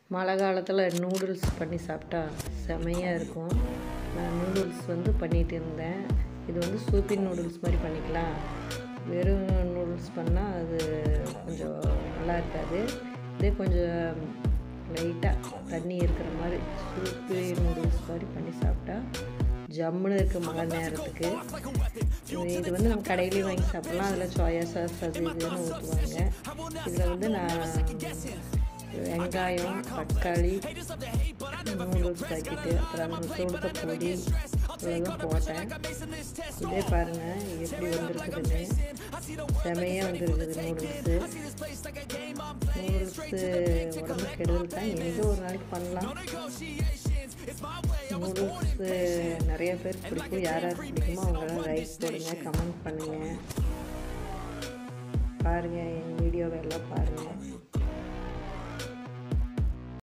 மழை காலத்தில் நூடுல்ஸ் பண்ணி சாப்பிட்டா செமையாக இருக்கும் நான் நூடுல்ஸ் வந்து பண்ணிகிட்டு இருந்தேன் இது வந்து சூப்பி நூடுல்ஸ் மாதிரி பண்ணிக்கலாம் வெறும் நூடுல்ஸ் பண்ணால் அது கொஞ்சம் நல்லா இருக்காது இதே கொஞ்சம் லைட்டாக தண்ணி இருக்கிற மாதிரி சூப்பி நூடுல்ஸ் மாதிரி பண்ணி சாப்பிட்டா ஜம்முன்னு இருக்குது மழை நேரத்துக்கு இது இது வந்து நம்ம கடையிலேயும் வாங்கி சாப்பிட்லாம் அதில் சோயா சாஸ் அது இதுன்னு ஊற்றுவாங்க இதில் வந்து நான் வெங்காயம் தக்காளி நூடுல்ஸ் பாக்கெட்டு அப்புறம் அந்த சோளத்தை பொடி இவ்வளோதான் போட்டேன் இதே பாருங்கள் எப்படி வந்திருக்குதுன்னு செமையாக வந்துருக்குது நூடுல்ஸு நூடுல்ஸு உடம்பு கெடுதல் தான் எங்கே ஒரு நாளைக்கு பண்ணலாம் நூடுல்ஸு நிறைய பேர் பிடிக்கும் யார் யார் பிடிக்குமோ அவங்களாம் லைக் போடுங்க கமெண்ட் பண்ணுங்கள் பாருங்கள் என் வீடியோவை எல்லாம் பாருங்கள்